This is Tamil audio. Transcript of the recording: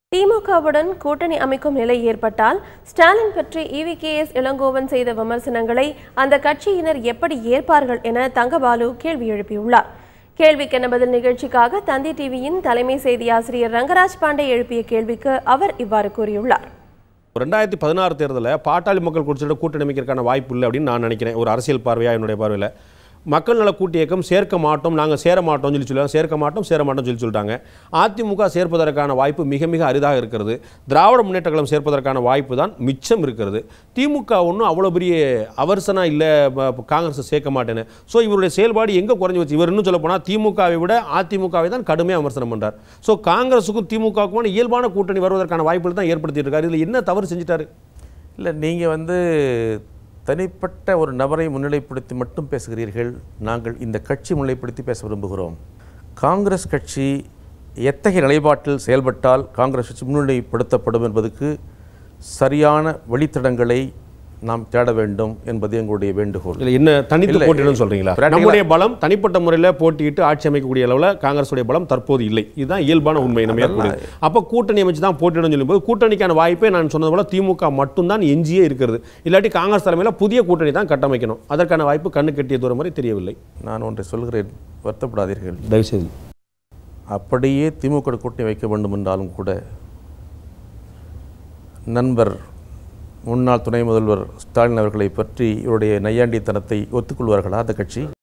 திமுகவுடன் கூட்டணி அமைக்கும் நிலை ஏற்பட்டால் ஸ்டாலின் பற்றி இவிகேஎஸ் இளங்கோவன் செய்த விமர்சனங்களை அந்த கட்சியினர் எப்படி ஏற்பார்கள் என தங்கபாலு கேள்வி எழுப்பியுள்ளார் கேள்விக்கென பதில் நிகழ்ச்சிக்காக தந்தி டிவியின் தலைமை செய்தி ஆசிரியர் ரங்கராஜ் பாண்டே எழுப்பிய கேள்விக்கு அவர் இவ்வாறு கூறியுள்ளார் ரெண்டாயிரத்தி பதினாறு தேர்தலில் பாட்டாளி மக்கள் கட்சியோட கூட்டணி அமைக்கிறதுக்கான வாய்ப்பு இல்லை அப்படின்னு நான் நினைக்கிறேன் ஒரு அரசியல் பார்வையாக என்னுடைய பார்வையில் மக்கள் நல கூட்டு இயக்கம் சேர்க்க மாட்டோம் நாங்கள் சேர மாட்டோம்னு சொல்லி சொல்லுவாங்க சேர்க்க மாட்டோம் சேர மாட்டோம்னு சொல்லி சொல்லிட்டாங்க அதிமுக சேர்ப்பதற்கான வாய்ப்பு மிக மிக அரிதாக இருக்கிறது திராவிட முன்னேற்ற கழகம் சேர்ப்பதற்கான வாய்ப்பு தான் மிச்சம் இருக்கிறது திமுக ஒன்றும் அவ்வளோ பெரிய அவர்சனா இல்லை காங்கிரஸ் சேர்க்க மாட்டேன்னு ஸோ இவருடைய செயல்பாடு எங்கே குறைஞ்சி வச்சு இவர் இன்னும் சொல்ல போனால் திமுகவை விட அதிமுகவை தான் கடுமையாக விமர்சனம் பண்ணுறார் ஸோ காங்கிரஸுக்கும் திமுகவுக்குமான இயல்பான கூட்டணி வருவதற்கான வாய்ப்புகள் தான் ஏற்படுத்திட்டு இருக்காரு இதில் என்ன தவறு செஞ்சிட்டாரு இல்லை நீங்கள் வந்து தனிப்பட்ட ஒரு நபரை முன்னிலைப்படுத்தி மட்டும் பேசுகிறீர்கள் நாங்கள் இந்த கட்சி முன்னிலைப்படுத்தி பேச விரும்புகிறோம் காங்கிரஸ் கட்சி எத்தகைய நிலைப்பாட்டில் செயல்பட்டால் காங்கிரஸ் கட்சி முன்னிலைப்படுத்தப்படும் என்பதற்கு சரியான வழித்தடங்களை நாம் தேட வேண்டும் என்பது எங்களுடைய வேண்டுகோள் இல்ல என்ன தனித்து இல்ல, போட்டியிடும் சொல்றீங்களா practical- நம்முடைய பலம் தனிப்பட்ட முறையில் போட்டியிட்டு ஆட்சி அமைக்கக்கூடிய அளவில் காங்கிரஸுடைய பலம் தற்போது இல்லை இதுதான் இயல்பான உண்மை நம்ம ஏற்கக்கூடியது அப்போ கூட்டணி அமைச்சு தான் போட்டியிடும் சொல்லும்போது கூட்டணிக்கான வாய்ப்பே நான் சொன்னது போல திமுக மட்டும்தான் எஞ்சியே இருக்கிறது இல்லாட்டி காங்கிரஸ் தலைமையில் புதிய கூட்டணி தான் கட்டமைக்கணும் அதற்கான வாய்ப்பு கண்ணு கட்டிய தூரம் வரை தெரியவில்லை நான் ஒன்றை சொல்கிறேன் வருத்தப்படாதீர்கள் தயவுசெய்து அப்படியே திமுக கூட்டணி வைக்க வேண்டும் என்றாலும் கூட நண்பர் முன்னாள் துணை முதல்வர் ஸ்டாலின் அவர்களை பற்றி இவருடைய நையாண்டித்தனத்தை ஒத்துக்கொள்வார்களா அந்த கட்சி